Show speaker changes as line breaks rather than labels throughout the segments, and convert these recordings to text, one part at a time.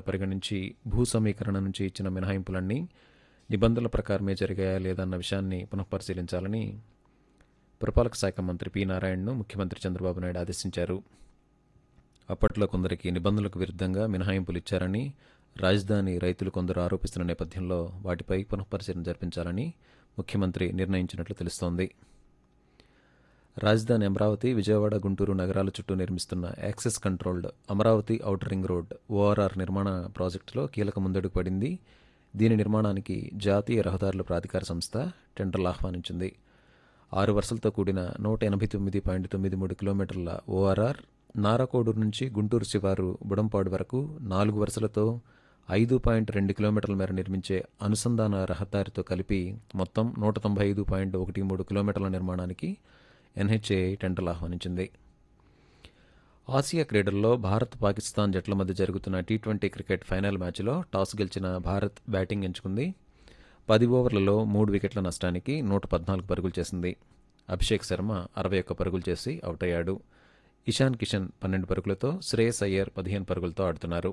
పరిగణించి భూ సమీకరణ నుంచి ఇచ్చిన మినహాయింపులన్నీ నిబంధనల ప్రకారమే జరిగాయా లేదన్న విషయాన్ని పునఃపరిశీలించాలని పురపాలక శాఖ మంత్రి పి నారాయణను ముఖ్యమంత్రి చంద్రబాబు నాయుడు ఆదేశించారు అప్పట్లో కొందరికి నిబంధనలకు విరుద్ధంగా మినహాయింపులు ఇచ్చారని రాజధాని రైతులు కొందరు ఆరోపిస్తున్న నేపథ్యంలో వాటిపై పునఃపరిశీలన జరిపించాలని ముఖ్యమంత్రి నిర్ణయించినట్లు తెలుస్తోంది రాజధాని అమరావతి విజయవాడ గుంటూరు నగరాల చుట్టూ నిర్మిస్తున్న access controlled Amaravati outer ring road ORR నిర్మాణ ప్రాజెక్టులో కీలక ముందడుగు పడింది దీని నిర్మాణానికి జాతీయ రహదారుల ప్రాధికార సంస్థ టెండర్లు ఆహ్వానించింది ఆరు వరుసలతో కూడిన నూట ఎనభై తొమ్మిది పాయింట్ తొమ్మిది మూడు కిలోమీటర్ల ఓఆర్ఆర్ నారాకోడూరు నుంచి గుంటూరు శివారు బుడంపాడు వరకు నాలుగు వరుసలతో ఐదు పాయింట్ రెండు కిలోమీటర్ల మేర నిర్మించే అనుసంధాన రహదారితో కలిపి మొత్తం నూట తొంభై ఐదు పాయింట్ ఒకటి మూడు కిలోమీటర్ల నిర్మాణానికి ఎన్హెచ్ఏ టెండర్లు ఆహ్వానించింది ఆసియా క్రీడల్లో భారత్ పాకిస్తాన్ జట్ల మధ్య జరుగుతున్న టీ ట్వంటీ క్రికెట్ ఫైనల్ మ్యాచ్లో టాస్ గెలిచిన భారత్ బ్యాటింగ్ ఎంచుకుంది పది ఓవర్లలో మూడు వికెట్ల నష్టానికి నూట పద్నాలుగు పరుగులు చేసింది అభిషేక్ శర్మ అరవై ఒక్క పరుగులు చేసి అవుట్ అయ్యాడు ఇషాన్ కిషన్ పన్నెండు పరుగులతో శ్రేయస్ అయ్యర్ పదిహేను పరుగులతో ఆడుతున్నారు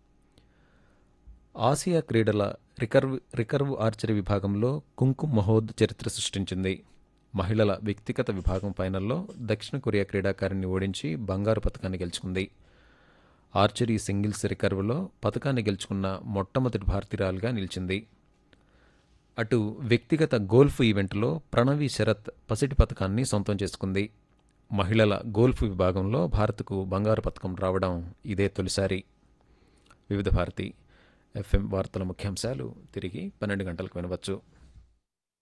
ఆసియా క్రీడల రికర్వ్ రికర్వ్ ఆర్చరీ విభాగంలో కుంకుమ్ మహోద్ చరిత్ర సృష్టించింది మహిళల వ్యక్తిగత విభాగం ఫైనల్లో దక్షిణ కొరియా క్రీడాకారిణి ఓడించి బంగారు పథకాన్ని గెలుచుకుంది ఆర్చరీ సింగిల్స్ రికర్వ్లో పథకాన్ని గెలుచుకున్న మొట్టమొదటి భారతీయురాలుగా నిలిచింది అటు వ్యక్తిగత గోల్ఫ్ ఈవెంట్లో ప్రణవి శరత్ పసిటి పథకాన్ని సొంతం చేసుకుంది మహిళల గోల్ఫ్ విభాగంలో భారత్కు బంగారు పథకం రావడం ఇదే తొలిసారి వివిధ భారతి ఎఫ్ఎం వార్తల ముఖ్యాంశాలు తిరిగి పన్నెండు గంటలకు వినవచ్చు